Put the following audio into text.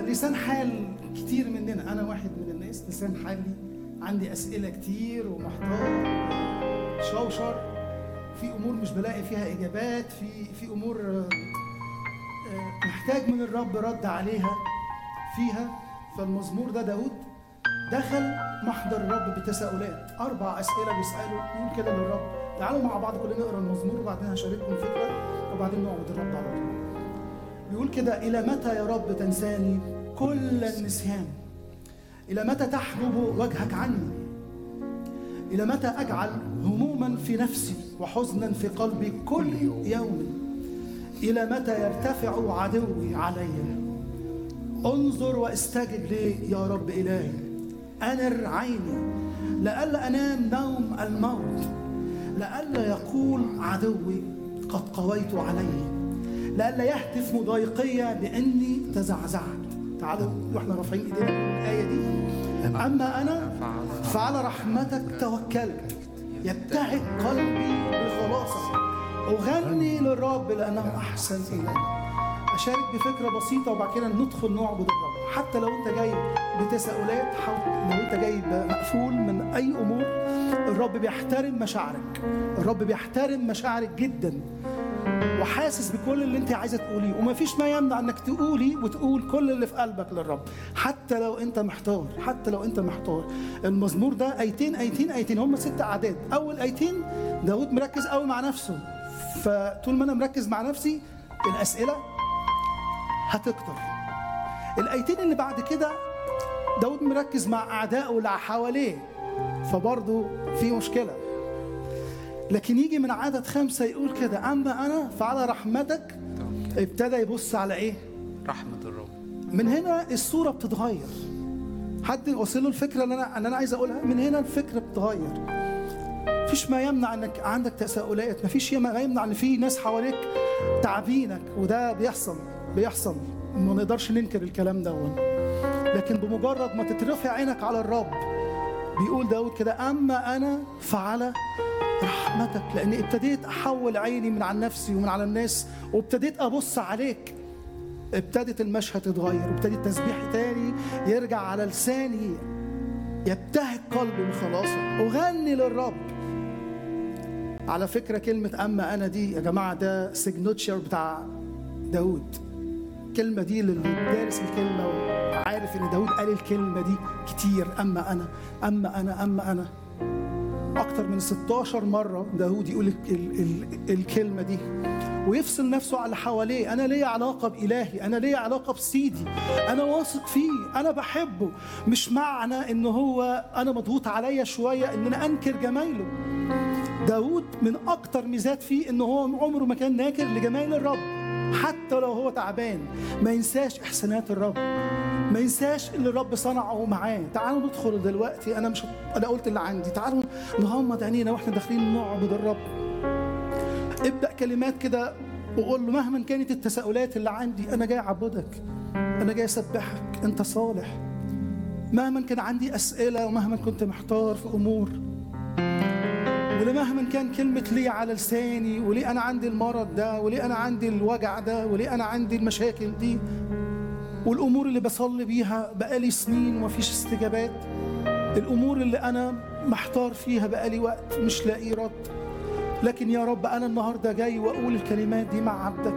لسان حال كتير مننا انا واحد من الناس لسان حالي عندي اسئله كتير ومحتار شوشر في امور مش بلاقي فيها اجابات في في امور آه، آه، محتاج من الرب رد عليها فيها فالمزمور ده داود دخل محضر الرب بتساؤلات اربع اسئله بيساله يقول كده للرب تعالوا مع بعض كلنا نقرا المزمور وبعدين هشارككم فكره وبعدين نعبد الرب على طول بيقول كده الى متى يا رب تنساني كل النسيان الى متى تحجب وجهك عني الى متى اجعل هموما في نفسي وحزنا في قلبي كل يوم الى متى يرتفع عدوي علي انظر واستجب لي يا رب إلهي أنر عيني لئلا أنام نوم الموت لئلا يقول عدوي قد قويت عليه لئلا يهتف مضايقية بإني تزعزعت تعالوا واحنا رافعين ايدينا من الآية دي أما أنا فعلى رحمتك توكلت يبتهج قلبي بخلاصك أغني للرب لأنه أحسن إلي اشارك بفكره بسيطه وبعد كده ندخل نعبد الرب حتى لو انت جاي بتساؤلات حاول لو انت جاي مقفول من اي امور الرب بيحترم مشاعرك الرب بيحترم مشاعرك جدا وحاسس بكل اللي انت عايزه تقوليه ومفيش ما يمنع انك تقولي وتقول كل اللي في قلبك للرب حتى لو انت محتار حتى لو انت محتار المزمور ده ايتين ايتين ايتين هم ست اعداد اول ايتين داود مركز قوي مع نفسه فطول ما انا مركز مع نفسي الاسئله هتكتر الايتين اللي بعد كده داود مركز مع اعدائه اللي حواليه فبرضه في مشكله لكن يجي من عدد خمسة يقول كده أما أنا فعلى رحمتك ابتدى يبص على إيه؟ رحمة الرب من هنا الصورة بتتغير حد وصل له الفكرة اللي أنا اللي أنا عايز أقولها من هنا الفكرة بتتغير مفيش ما يمنع انك عندك تساؤلات مفيش ما يمنع ان في ناس حواليك تعبينك وده بيحصل بيحصل ما نقدرش ننكر الكلام ده لكن بمجرد ما تترفع عينك على الرب بيقول داود كده اما انا فعلى رحمتك لاني ابتديت احول عيني من عن نفسي ومن على الناس وابتديت ابص عليك ابتدت المشهد يتغير وابتدت تسبيحي تاني يرجع على لساني يبتهج قلبي بخلاصك اغني للرب على فكرة كلمة أما أنا دي يا جماعة ده سيجنتشر بتاع داود الكلمة دي للي دارس الكلمة وعارف إن داود قال الكلمة دي كتير أما أنا أما أنا أما أنا أكتر من 16 مرة داود يقول ال ال ال الكلمة دي ويفصل نفسه على اللي حواليه أنا ليا علاقة بإلهي أنا ليا علاقة بسيدي أنا واثق فيه أنا بحبه مش معنى إن هو أنا مضغوط عليا شوية إن أنا أنكر جمايله داود من أكتر ميزات فيه إن هو عمره ما كان ناكر لجمال الرب حتى لو هو تعبان ما ينساش إحسانات الرب ما ينساش اللي الرب صنعه معاه تعالوا ندخل دلوقتي أنا مش أنا قلت اللي عندي تعالوا نغمض عينينا وإحنا داخلين نعبد الرب ابدأ كلمات كده وقول له مهما كانت التساؤلات اللي عندي أنا جاي أعبدك أنا جاي أسبحك أنت صالح مهما كان عندي أسئلة ومهما كنت محتار في أمور ولمهما كان كلمة ليه على لساني وليه أنا عندي المرض ده وليه أنا عندي الوجع ده وليه أنا عندي المشاكل دي والأمور اللي بصلي بيها بقالي سنين ومفيش استجابات الأمور اللي أنا محتار فيها بقالي وقت مش لاقي رد لكن يا رب أنا النهاردة جاي وأقول الكلمات دي مع عبدك